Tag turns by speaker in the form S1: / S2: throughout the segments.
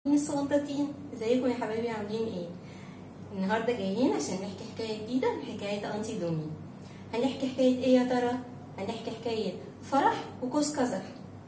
S1: الصغنطاطين ازيكم يا حبايبي عاملين ايه النهارده جايين عشان نحكي حكايه جديده من حكايه انتي دومي هنحكي حكايه ايه يا ترى هنحكي حكايه فرح وكوس كزر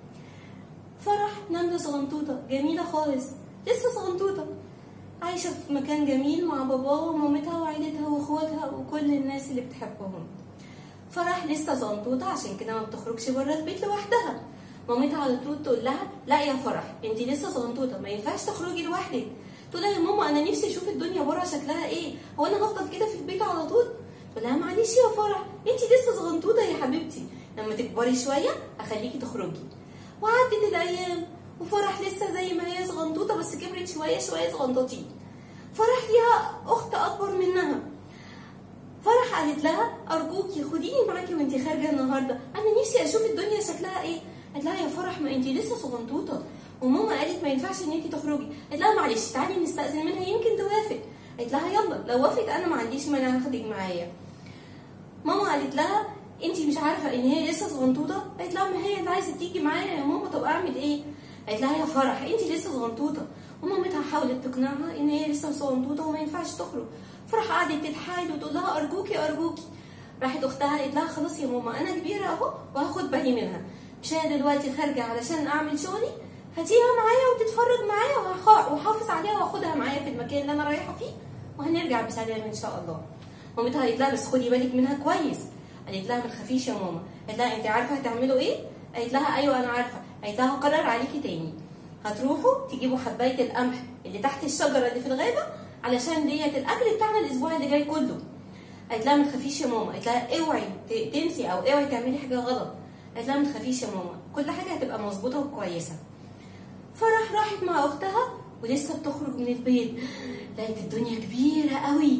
S1: فرح نملة صغنطوطة جميلة خالص لسه صغنطوطة عايشة في مكان جميل مع باباها ومامتها وعيلتها واخواتها وكل الناس اللي بتحبهم فرح لسه صغنطوطة عشان كده ما بتخرجش بره البيت لوحدها مامتها على طول تقول لها لا يا فرح انت لسه صغنطوطه ما ينفعش تخرجي لوحدك تقول لها يا ماما انا نفسي اشوف الدنيا بره شكلها ايه هو انا هفضل كده في البيت على طول تقول لها معلش يا فرح انت لسه صغنطوطه يا حبيبتي لما تكبري شويه هخليكي تخرجي وعدت الايام وفرح لسه زي ما هي صغنطوطه بس كبرت شويه شويه صغنطوطين فرح ليها اخت اكبر منها فرح قالت لها ارجوكي خديني معاكي وانت خارجه النهارده انا نفسي اشوف الدنيا شكلها ايه قالت لها يا فرح ما انت لسه صغنطوطه وماما قالت ما ينفعش ان انت تخرجي قالت لها معلش تعالي نستأذن منها يمكن توافق قالت لها يلا لو وافقت انا ما عنديش مانع هاخدك معايا ماما قالت لها انت مش عارفه ان هي لسه صغنطوطه قالت لها ما هي انت عايزه تيجي معايا يا ماما طب اعمل ايه قالت لها يا فرح انت لسه صغنطوطه ومامتها حاولت تقنعها ان هي لسه صغنطوطه وما ينفعش تخرج فرح قعدت تتحايل وتقول لها ارجوكي ارجوكي راحت اختها قالت لها خلاص يا ماما انا كبيره اهو وهاخد بالي منها مش انا دلوقتي خارجه علشان اعمل شغلي هاتيها معايا وتتفرج معايا واحافظ عليها واخدها معايا في المكان اللي انا رايحه فيه وهنرجع بسلام ان شاء الله مامتها قالت لها بس خدي بالك منها كويس قالت لها ما تخافيش يا ماما قالت لها انت عارفه هتعملوا ايه قالت لها ايوه انا عارفه قالت لها هقرر عليكي تاني هتروحوا تجيبوا حبايه القمح اللي تحت الشجره اللي في الغابه علشان ديت الاكل بتاعنا الاسبوع اللي جاي كله قالت لها ما تخافيش يا ماما قالت لها اوعي تنسي او اوعي تعملي حاجه غلط قالت لها ما تخافيش يا ماما كل حاجه هتبقى مظبوطه وكويسه فرح راحت مع اختها ولسه بتخرج من البيت لقيت الدنيا كبيره قوي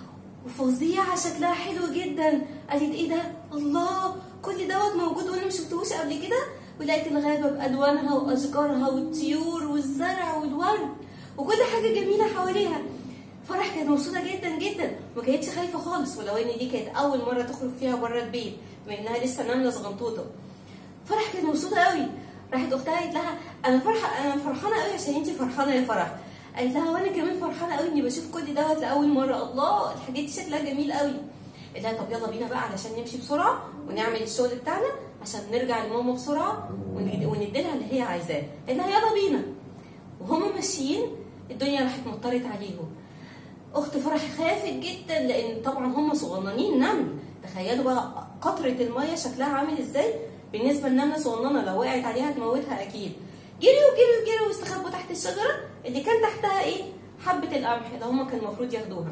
S1: وفظيعه شكلها حلو جدا قالت ايه ده الله كل دوت موجود وانا ما شفتهوش قبل كده ولقيت الغابه بالوانها واشجارها والطيور والزرع والورد وكل حاجه جميله حواليها فرح كانت مبسوطه جدا جدا ما كانتش خايفه خالص ولو ان دي كانت اول مره تخرج فيها بره البيت بما انها لسه نامله صغنطوطه فرح كانت مبسوطه قوي راحت اختها قالت لها انا فرحه انا فرحانه قوي عشان انت فرحانه يا فرح قالت لها وانا كمان فرحانه قوي اني بشوف كل دوت لاول مره الله الحاجات دي شكلها جميل قوي قالت لها طب يلا بينا بقى علشان نمشي بسرعه ونعمل الشغل بتاعنا عشان نرجع لماما بسرعه ونديلها اللي هي عايزاه قالت لها يلا بينا وهما ماشيين الدنيا راحت مطرت عليهم اخت فرح خافت جدا لان طبعا هم صغننين نمل تخيلوا بقى قطره الميه شكلها عامل ازاي بالنسبه لنمله صغننه لو وقعت عليها تموتها اكيد جريوا جريوا جريوا واستخبوا تحت الشجره اللي كان تحتها ايه حبه القمح اللي هم كان المفروض ياخدوها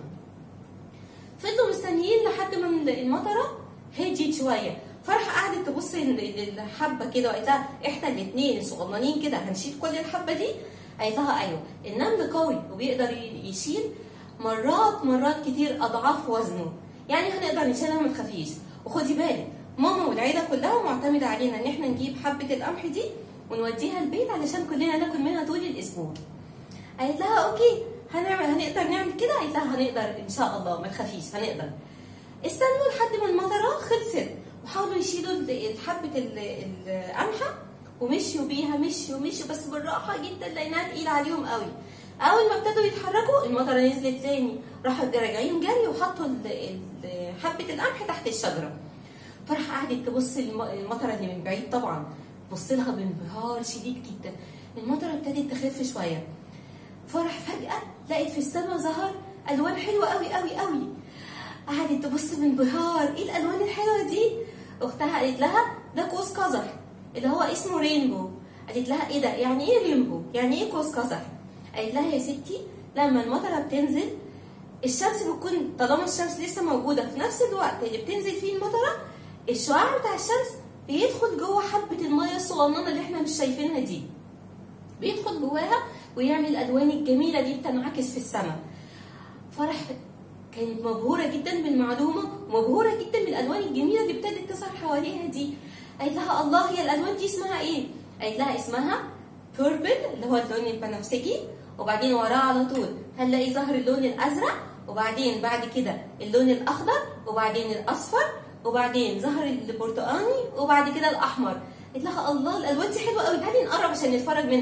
S1: فضلوا مستنيين لحد ما المطره هديت شويه فرح قعدت تبص الحبه كده وقالت لها احنا الاثنين الصغننين كده هنشيل كل الحبه دي قالت لها ايوه النمل قوي وبيقدر يشيل مرات مرات كتير اضعاف وزنه يعني هنقدر نشيلها ما تخافيش وخدي بالك ماما والعيله كلها معتمده علينا ان احنا نجيب حبه القمح دي ونوديها البيت علشان كلنا ناكل منها طول الاسبوع قالت لها اوكي هنعمل هنقدر نعمل كده قالت لها هنقدر ان شاء الله ما تخافيش هنقدر استنوا لحد ما المطره خلصت وحاولوا يشيلوا حبه القمحه ومشيوا بيها مشيوا مشيوا بس بالراحه جدا لانها تقيله عليهم قوي اول ما ابتدوا يتحركوا المطره نزلت تاني راحوا راجعين جري وحطوا حبه القمح تحت الشجره فرح قعدت تبص المطره اللي من بعيد طبعا بص لها بانبهار شديد جدا المطره ابتدت تخف شويه فرح فجاه لقيت في السماء ظهر الوان حلوه قوي قوي قوي قعدت تبص بانبهار ايه الالوان الحلوه دي اختها قالت لها ده قوس قزح اللي هو اسمه رينبو قالت لها ايه ده يعني ايه رينبو يعني ايه قوس قزح قالت لها يا ستي لما المطره بتنزل الشمس بتكون طالما الشمس لسه موجوده في نفس الوقت اللي بتنزل فيه المطره الشعاع بتاع الشمس بيدخل جوه حبه الميه الصغننه اللي احنا مش شايفينها دي بيدخل جواها ويعمل الالوان الجميله دي بتنعكس في السماء فرح كانت مبهوره جدا بالمعلومه ومبهوره جدا بالالوان الجميله اللي ابتدت تظهر حواليها دي قالت لها الله هي الالوان دي اسمها ايه قالت لها اسمها بيربل اللي هو اللون البنفسجي وبعدين وراه على طول هنلاقي ظهر اللون الازرق وبعدين بعد كده اللون الاخضر وبعدين الاصفر وبعدين ظهر البرتقاني وبعد كده الاحمر قلت لها الله الالوان دي حلوه قوي تعالي نقرب عشان نتفرج منها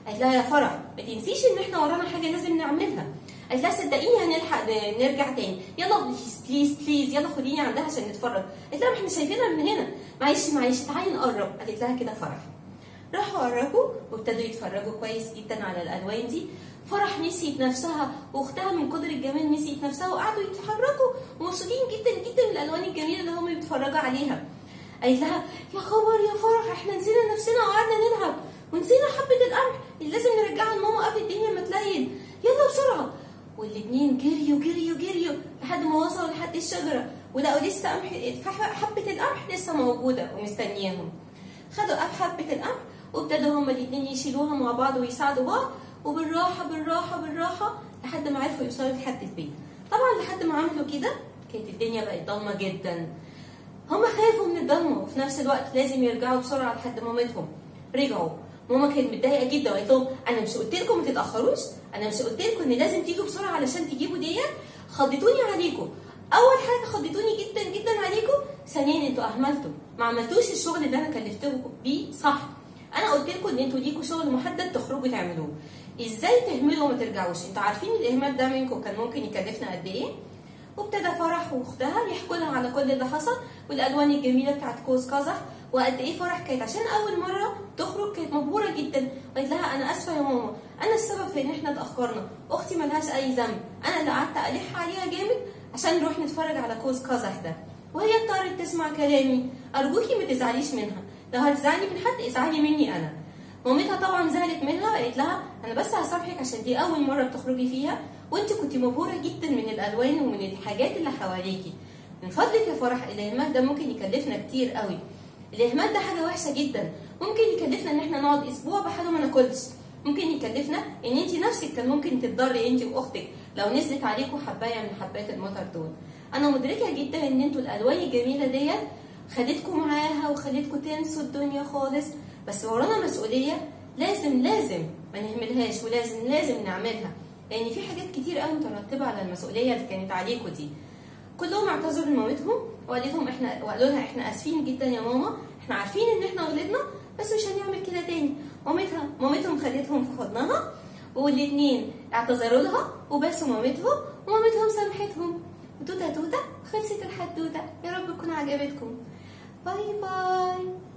S1: قالت لها يا فرح ما تنسيش ان احنا ورانا حاجه لازم نعملها قالت لها صدقيني هنلحق ن- نرجع تاني يلا بليز بليز بليز يلا خديني عندها عشان نتفرج قالت لها ما احنا شايفينها من هنا معلش معلش تعالي نقرب قالت لها كده فرح راحوا قربوا وابتدوا يتفرجوا كويس جدا على الالوان دي فرح نسيت نفسها واختها من قدر الجمال نسيت نفسها وقعدوا يتحركوا ومبسوطين جدا جدا من الالوان الجميله اللي هم بيتفرجوا عليها قالت لها يا خبر يا فرح احنا نسينا نفسنا وقعدنا نلعب ونسينا حبه القمح اللي لازم نرجعها لماما قبل الدنيا ما تليل يلا بسرعه والاتنين جريوا جريوا جريوا لحد ما وصلوا لحد الشجره ولقوا لسه قمح حبه القمح لسه موجوده ومستنياهم خدوا أب حبة القمح وابتدوا هما الاتنين يشيلوها مع بعض ويساعدوا بعض وبالراحة بالراحة بالراحة لحد ما عرفوا يوصلوا لحد البيت طبعا لحد ما عملوا كده كانت الدنيا بقت ضلمة جدا هما خافوا من الضلمة وفي نفس الوقت لازم يرجعوا بسرعة لحد مامتهم رجعوا ماما كانت متضايقة جدا وقالت لهم أنا مش قلت لكم ما تتأخروش أنا مش قلت لكم إن لازم تيجوا بسرعة علشان تجيبوا ديت خضتوني عليكم أول حاجة خضتوني جدا جدا عليكم ثانيا انتوا أهملتوا ما عملتوش الشغل اللي أنا كلفتكم بيه صح أنا قلت لكم إن انتوا ليكوا شغل محدد تخرجوا تعملوه ازاي تهملوا وما ترجعوش انتوا عارفين الاهمال ده منكم كان ممكن يكلفنا قد ايه وابتدى فرح واختها يحكوا لها على كل اللي حصل والالوان الجميله بتاعت قوس قزح وقد ايه فرح كانت عشان اول مره تخرج كانت مبهوره جدا قالت لها انا اسفه يا ماما انا السبب في ان احنا اتاخرنا اختي ملهاش اي ذنب انا اللي قعدت الح عليها جامد عشان نروح نتفرج على قوس قزح ده وهي اضطرت تسمع كلامي ارجوكي ما تزعليش منها لو هتزعلي من حد ازعلي مني انا مامتها طبعا زعلت منها وقالت لها انا بس هسامحك عشان دي اول مره بتخرجي فيها وانت كنت مبهوره جدا من الالوان ومن الحاجات اللي حواليكي من فضلك يا فرح الاهمال ده ممكن يكلفنا كتير قوي الاهمال ده حاجه وحشه جدا ممكن يكلفنا ان احنا نقعد اسبوع بحاله ما ناكلش ممكن يكلفنا ان انت نفسك كان ممكن تتضري انت واختك لو نزلت عليكم حبايه من حبات المطر دول انا مدركه جدا ان انتوا الالوان الجميله ديت خدتكم معاها وخلتكم تنسوا الدنيا خالص بس ورانا مسؤوليه لازم لازم ما نهملهاش ولازم لازم نعملها لان في حاجات كتير قوي مترتبه على المسؤوليه اللي كانت عليكم دي كلهم اعتذروا لمامتهم وقالت لهم احنا وقالوا لها احنا اسفين جدا يا ماما احنا عارفين ان احنا غلطنا بس مش هنعمل كده تاني مامتها مامتهم خدتهم في حضنها والاتنين اعتذروا لها وباسوا مامتهم ومامتهم سامحتهم وتوته توته خلصت الحدوته يا رب تكون عجبتكم باي باي